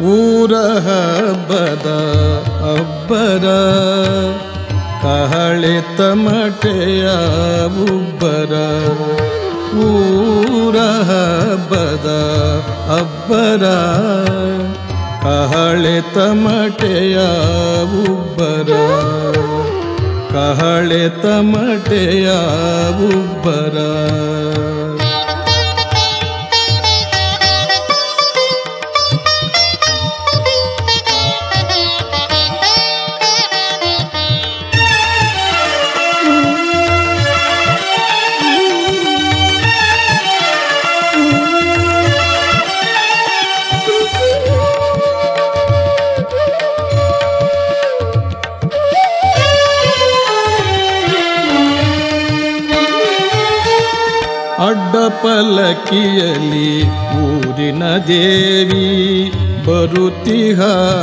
ಊರ ಹಬ್ಬದ ಅಬ್ಬರ ಕಹಳೆ ತಮಟೆಯ ಉಬ್ಬರ ಊರ ಹಬ್ಬದ ಅಬ್ಬರ ಕಹಳೆ ತಮಟೆಯ ಉಬ್ಬರ ಕಹಳೆ ತಮಟೆಯ ಉಬ್ಬರ ಅಡ್ಡ ಪಲ್ಲಕ್ಕಿಯಲ್ಲಿ ಊರಿನ ದೇವಿ ಬರುತ್ತಿಹ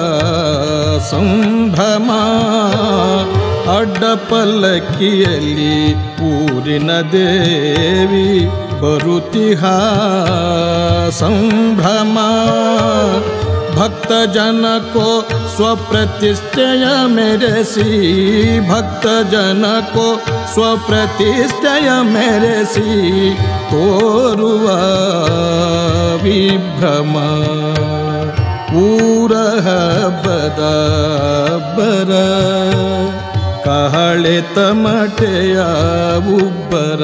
ಸಂಭ್ರಮ ಅಡ್ಡ ಪಲ್ಲಕ್ಕಿಯಲ್ಲಿ ಊರಿನ ದೇವಿ ಬರುತ್ತಿಹ ಸಂಭ್ರಮ ಭಕ್ತ ಜನ को स्वप्रतिष्ठय मेरेसी भक्त जन को स्वप्रतिष्ಠಯ ಮೆರೆಸಿ ತೋರುವ ವಿಭ್ರಮ ಊರ ಹಬ್ಬದ ಬರ ಕಹಳೆ ತಮಟೆಯ ಉಬ್ಬರ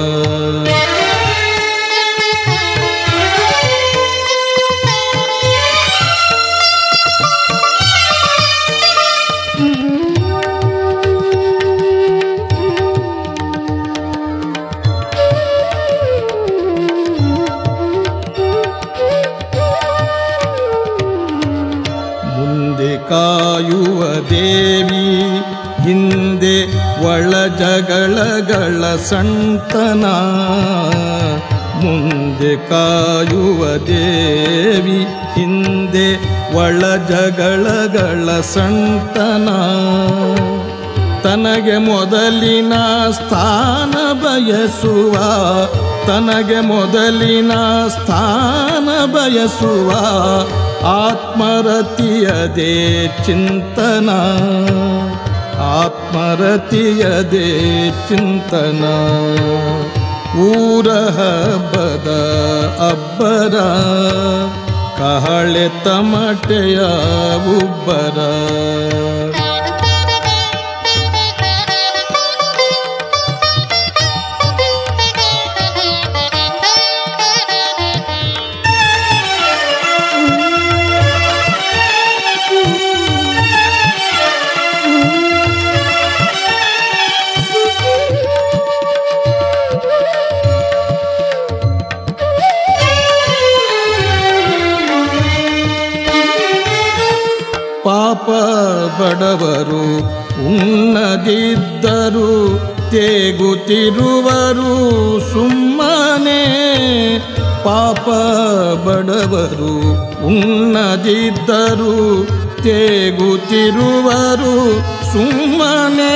ಮುಂದೆ ಕಾಯುವ ದೇವಿ ಹಿಂದೆ ಒಳ ಜಗಳಗಳ ಸಂತನ ಮುಂದೆ ಕಾಯುವ ದೇವಿ ಹಿಂದೆ ಒಳ ಜಗಳಗಳ ಸಂತನ ತನಗೆ ಮೊದಲಿನ ಸ್ಥಾನ ಬಯಸುವ ತನಗೆ ಮೊದಲಿನ ಸ್ಥಾನ ಬಯಸುವ ಆತ್ಮರತಿಯದೇ ಚಿಂತನ ಆತ್ಮರತಿಯದೇ ಚಿಂತನ ಊರ ಹಬ್ಬದ ಅಬ್ಬರ ಕಹಳೆ ತಮಟೆಯ ಉಬ್ಬರ ಪಾಪ ಬಡವರು ಉಣ್ಣದಿದ್ದರು ತೇಗುತ್ತಿರುವರು ಸುಮ್ಮನೆ ಪಾಪ ಬಡವರು ಉಣ್ಣದಿದ್ದರು ತೇಗುತ್ತಿರುವರು ಸುಮ್ಮನೆ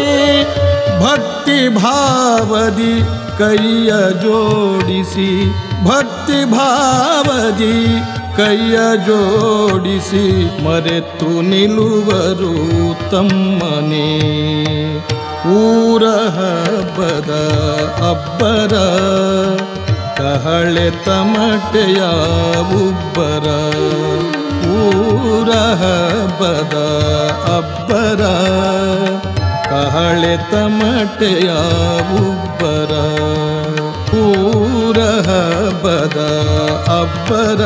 ಭಕ್ತಿ ಭಾವದಿ ಕೈಯ ಜೋಡಿಸಿ ಭಕ್ತಿ ಭಾವದಿ ಕೈಯ ಜೋಡಿಸಿ ಮರೆತು ನಿಲ್ಲುವರು ತಮ್ಮನೇ ಊರ ಹಬ್ಬದ ಅಬ್ಬರ ಕಹಳೆ ತಮಟೆಯ ಉಬ್ಬರ ಊರ ಹಬ್ಬದ ಅಬ್ಬರ ಕಹಳೆ ತಮಟೆಯ ಉಬ್ಬರ ಊರ ಹಬ್ಬದ ಅಬ್ಬರ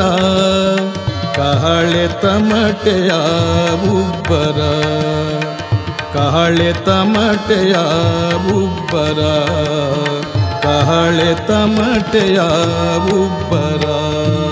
ಕಹಳೆ ತಮಟೆಯ ಉಬ್ಬರ ಕಹಳೆ ತಮಟೆಯ ಉಬ್ಬರ ಕಹಳೆ ತಮಟೆಯ ಉಬ್ಬರ